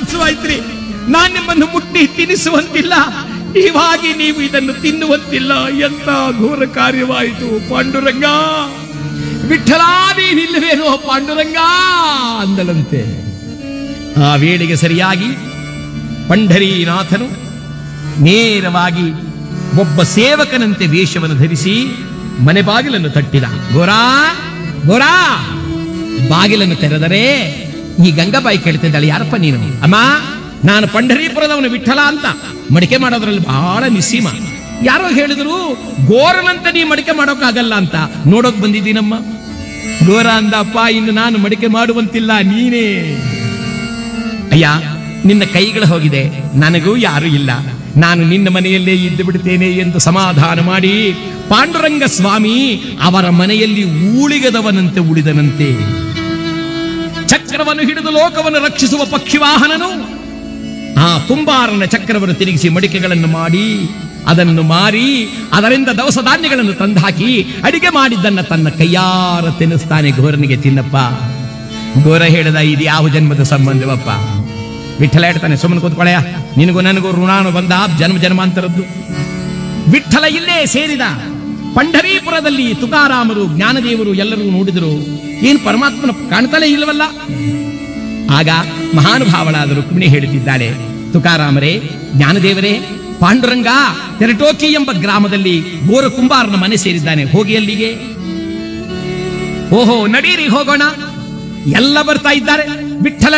ಕೆಲಸವಾಯ್ತ್ರಿ ನಾನ್ ನಿಮ್ಮನ್ನು ಮುಟ್ಟಿ ತಿನ್ನಿಸುವಂತಿಲ್ಲ ಇವಾಗಿ ನೀವು ಇದನ್ನು ತಿನ್ನುವಂತಿಲ್ಲ ಎಂತ ಘೋರ ಕಾರ್ಯವಾಯಿತು ಪಾಂಡುರಂಗ ವಿಠಲಾದೀನಿಲ್ಲವೇನೋ ಪಾಂಡುರಂಗ ಅಂದಳಂತೆ ಆ ವೇಳೆಗೆ ಸರಿಯಾಗಿ ಪಂಢರೀನಾಥನು ನೇರವಾಗಿ ಒಬ್ಬ ಸೇವಕನಂತೆ ವೇಷವನ್ನು ಧರಿಸಿ ಮನೆ ಬಾಗಿಲನ್ನು ತಟ್ಟಿದ ಗೋರಾ ಗೋರಾ ಬಾಗಿಲನ್ನು ತೆರೆದರೆ ಈ ಗಂಗಾಬಾಯಿ ಕೇಳ್ತಿದ್ದಾಳೆ ಯಾರಪ್ಪ ನೀನು ಅಮ್ಮ ನಾನು ಪಂಢರೀಪುರದವನು ವಿಠಲ ಅಂತ ಮಡಿಕೆ ಮಾಡೋದ್ರಲ್ಲಿ ಬಹಳ ನಿಸ್ಸೀಮ ಯಾರೋ ಹೇಳಿದ್ರು ಗೋರನಂತ ನೀ ಮಡಿಕೆ ಮಾಡೋಕ್ಕಾಗಲ್ಲ ಅಂತ ನೋಡೋಕ್ ಬಂದಿದ್ದೀನಮ್ಮ ಗೋರ ಅಂದಪ್ಪ ಇನ್ನು ನಾನು ಮಡಿಕೆ ಮಾಡುವಂತಿಲ್ಲ ನೀನೇ ಅಯ್ಯ ನಿನ್ನ ಕೈಗಳು ಹೋಗಿದೆ ನನಗೂ ಯಾರು ಇಲ್ಲ ನಾನು ನಿನ್ನ ಮನೆಯಲ್ಲೇ ಇದ್ದು ಬಿಡುತ್ತೇನೆ ಎಂದು ಸಮಾಧಾನ ಮಾಡಿ ಪಾಂಡುರಂಗ ಸ್ವಾಮಿ ಅವರ ಮನೆಯಲ್ಲಿ ಊಳಿಗದವನಂತೆ ಉಳಿದನಂತೆ ಚಕ್ರವನ್ನು ಹಿಡಿದು ಲೋಕವನ್ನು ರಕ್ಷಿಸುವ ಪಕ್ಷಿವಾಹನನು ಆ ಕುಂಬಾರನ ಚಕ್ರವನ್ನು ತಿರುಗಿಸಿ ಮಡಿಕೆಗಳನ್ನು ಮಾಡಿ ಅದನ್ನು ಮಾರಿ ಅದರಿಂದ ದವಸ ಧಾನ್ಯಗಳನ್ನು ತಂದಾಕಿ ಅಡಿಗೆ ಮಾಡಿದ್ದನ್ನ ತನ್ನ ಕೈಯಾರ ತಿನ್ನಿಸ್ತಾನೆ ಘೋರನಿಗೆ ತಿನ್ನಪ್ಪ ಘೋರ ಹೇಳಿದ ಇದು ಯಾವ ಜನ್ಮದ ಸಂಬಂಧವಪ್ಪ ವಿಠಲ ಹೇಳ್ತಾನೆ ಸುಮ್ಮನೆ ಕೂತ್ಕೊಳ್ಳಯ ನಿನಗೂ ನನಗೂ ಋಣಾನು ಬಂದ ಜನ್ಮ ಜನ್ಮಾಂತರದ್ದು ವಿಠಲ ಇಲ್ಲೇ ಸೇರಿದ ಪಂಢರೀಪುರದಲ್ಲಿ ತುಕಾರಾಮರು ಜ್ಞಾನದೇವರು ಎಲ್ಲರೂ ನೋಡಿದರು ಏನು ಪರಮಾತ್ಮನ ಕಾಣ್ತಲೇ ಇಲ್ಲವಲ್ಲ ಆಗ ಮಹಾನುಭಾವಳಾದ ರುಕ್ಮಿಣಿ ಹೇಳುತ್ತಿದ್ದಾಳೆ ತುಕಾರಾಮರೇ ಜ್ಞಾನದೇವರೇ ಪಾಂಡುರಂಗ ತೆರಟೋಕಿ ಎಂಬ ಗ್ರಾಮದಲ್ಲಿ ಗೋರ ಕುಂಬಾರನ ಮನೆ ಸೇರಿದ್ದಾನೆ ಹೋಗಿ ಅಲ್ಲಿಗೆ ಓಹೋ ನಡೀರಿ ಹೋಗೋಣ ಎಲ್ಲ ಬರ್ತಾ ಇದ್ದಾರೆ ವಿಠಲ